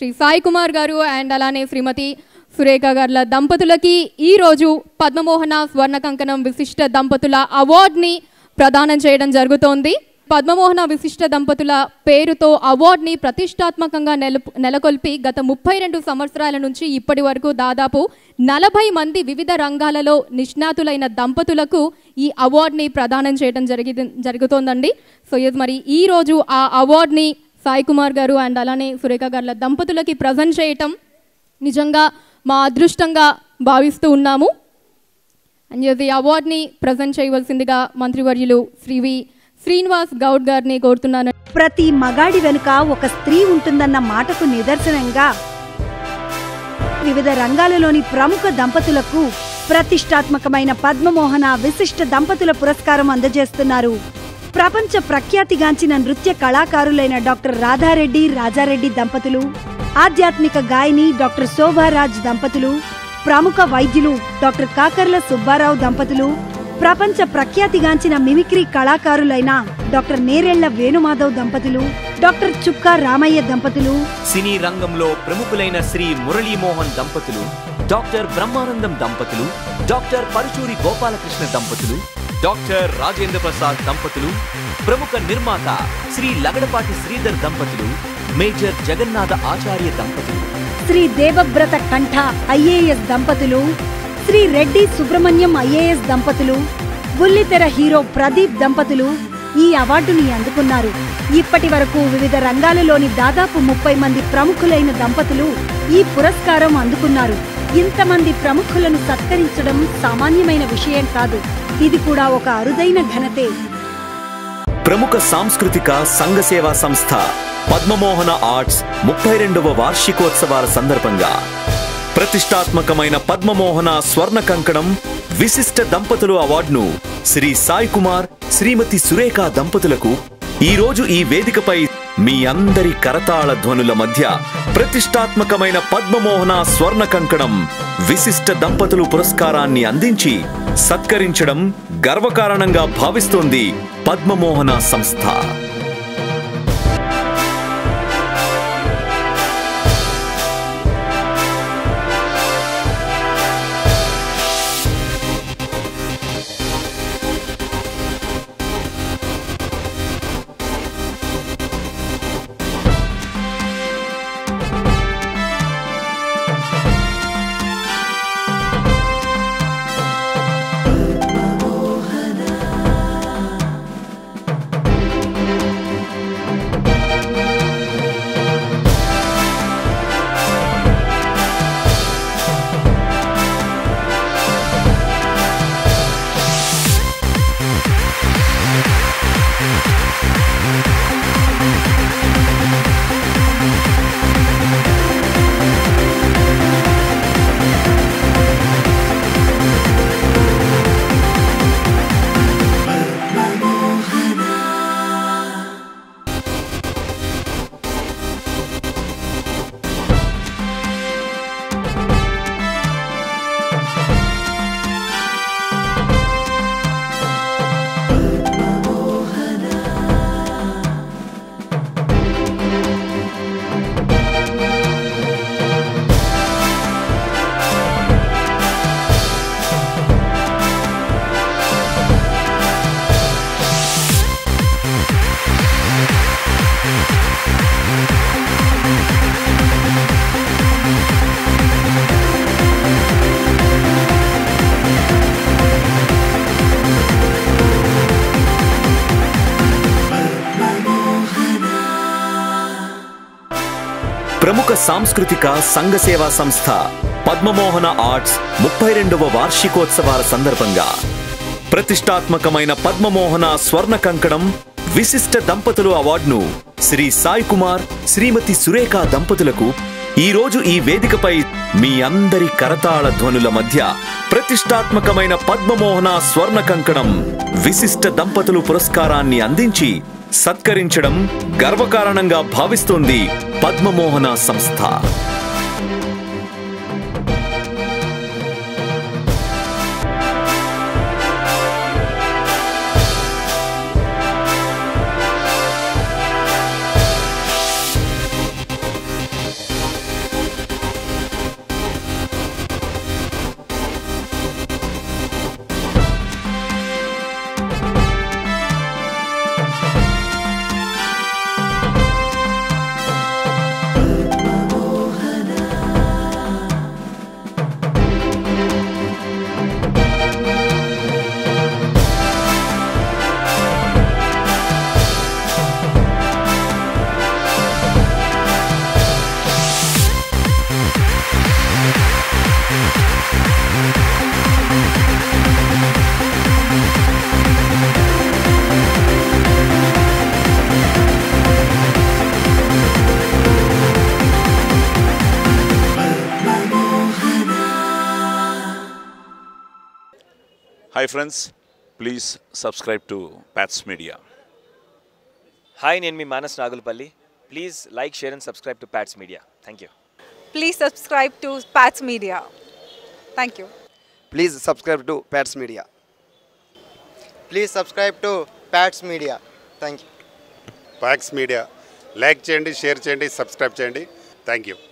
శ్రీ సాయి కుమార్ గారు అండ్ అలానే శ్రీమతి సురేఖ గారుల దంపతులకి ఈ రోజు పద్మమోహన స్వర్ణ కంకణం విశిష్ట దంపతుల అవార్డుని ప్రదానం చేయడం జరుగుతోంది పద్మమోహన విశిష్ట దంపతుల పేరుతో అవార్డుని ప్రతిష్టాత్మకంగా నెల నెలకొల్పి గత ముప్పై రెండు సంవత్సరాల నుంచి ఇప్పటి వరకు దాదాపు నలభై మంది వివిధ రంగాలలో నిష్ణాతులైన దంపతులకు ఈ అవార్డుని ప్రదానం చేయడం జరిగి జరుగుతోందండి సో ఇది మరి ఈ రోజు ఆ అవార్డుని సాయి కుమార్ గారు అండ్ అలానే సురేఖ గారుల దంపతులకి ప్రజెంట్ చేయటం నిజంగా మా అదృష్టంగా భావిస్తూ ఉన్నాము అండ్ ఈ అవార్డుని ప్రజెంట్ చేయవలసిందిగా మంత్రివర్యులు శ్రీ వి శ్రీనివాస్ గౌడ్ గారిని కోరుతున్నాను ప్రతి మగాడి వెనుక ఒక స్త్రీ ఉంటుందన్న మాటకు నిదర్శనంగా వివిధ రంగాలలోని ప్రముఖ దంపతులకు ప్రతిష్టాత్మకమైన పద్మమోహన విశిష్ట దంపతుల పురస్కారం అందజేస్తున్నారు ప్రపంచ ప్రఖ్యాతిగాంచిన నృత్య కళాకారులైన డాక్టర్ రాధారెడ్డి రాజారెడ్డి దంపతులు ఆధ్యాత్మిక గాయని డాక్టర్ శోభారాజ్ దంపతులు ప్రముఖ వైద్యులు డాక్టర్ కాకర్ల సుబ్బారావు దంపతులు ప్రపంచ ప్రఖ్యాతిగాంచిన మిమిక్రీ కళాకారులైన డాక్టర్ నేరెళ్ల వేణుమాధవ్ దంపతులు డాక్టర్ చుక్కా రామయ్య దంపతులు సినీ రంగంలో ప్రముఖులైన శ్రీ మురళీమోహన్ దంపతులు డాక్టర్ బ్రహ్మానందం దంపతులు డాక్టర్ పరుచూరి గోపాలకృష్ణ దంపతులు డాక్టర్ రాజేంద్ర ప్రసాద్ దంపతులు ప్రముఖ నిర్మాత శ్రీ లగడపాటి శ్రీధర్ దంపతులు మేజర్ జగన్నాథ ఆచార్య దంపతులు శ్రీ దేవవ్రత కంఠ ఐఏఎస్ దంపతులు శ్రీ రెడ్డి సుబ్రహ్మణ్యం ఐఏఎస్ దంపతులు బుల్లితెర హీరో ప్రదీప్ దంపతులు ఈ అవార్డుని అందుకున్నారు ఇప్పటి వరకు వివిధ రంగాలలోని దాదాపు ముప్పై మంది ప్రముఖులైన దంపతులు ఈ పురస్కారం అందుకున్నారు ఇంతమంది ప్రముఖులను సత్కరించడం సామాన్యమైన విషయం కాదు ఇది కూడా ఒక అరుదైన ఘనతే ప్రముఖ సాంస్కృతిక సంఘ సేవా సంస్థ పద్మమోహన ఆర్ట్స్ ముప్పై రెండవ వార్షికోత్సవాల సందర్భంగా ప్రతిష్టాత్మకమైన పద్మమోహన స్వర్ణ కంకణం విశిష్ట దంపతులు అవార్డును శ్రీ సాయి కుమార్ శ్రీమతి సురేఖ దంపతులకు ఈ రోజు ఈ వేదికపై మీ అందరి కరతాళ ధ్వనుల మధ్య ప్రతిష్టాత్మకమైన పద్మమోహన స్వర్ణ కంకణం విశిష్ట దంపతులు పురస్కారాన్ని అందించి సత్కరించడం గర్వకారణంగా భావిస్తోంది పద్మమోహన సంస్థ ప్రముఖ సాంస్కృతిక సంఘ సేవా సంస్థ పద్మమోహన ఆర్ట్స్ ముప్పై రెండవ వార్షికోత్సవాల సందర్భంగా ప్రతిష్టాత్మకమైన పద్మమోహన స్వర్ణ కంకణం విశిష్ట దంపతులు అవార్డును శ్రీ సాయి కుమార్ శ్రీమతి సురేఖ దంపతులకు ఈ రోజు ఈ వేదికపై మీ అందరి కరతాళ ధ్వనుల మధ్య ప్రతిష్టాత్మకమైన పద్మమోహన స్వర్ణ కంకణం విశిష్ట దంపతులు పురస్కారాన్ని అందించి సత్కరించడం గర్వకారణంగా భావిస్తోంది పద్మమోహన సంస్థ Hi, friends. Please subscribe to Pats Media. Hi నేను మీ Manas Nagulapalli please like share and subscribe to Pats Media thank you Please subscribe to Pats Media. Thank you. Please subscribe to Pats Media. Please subscribe to Pats Media thank you Pats Media like చేయండి share చేయండి subscribe చేయండి thank you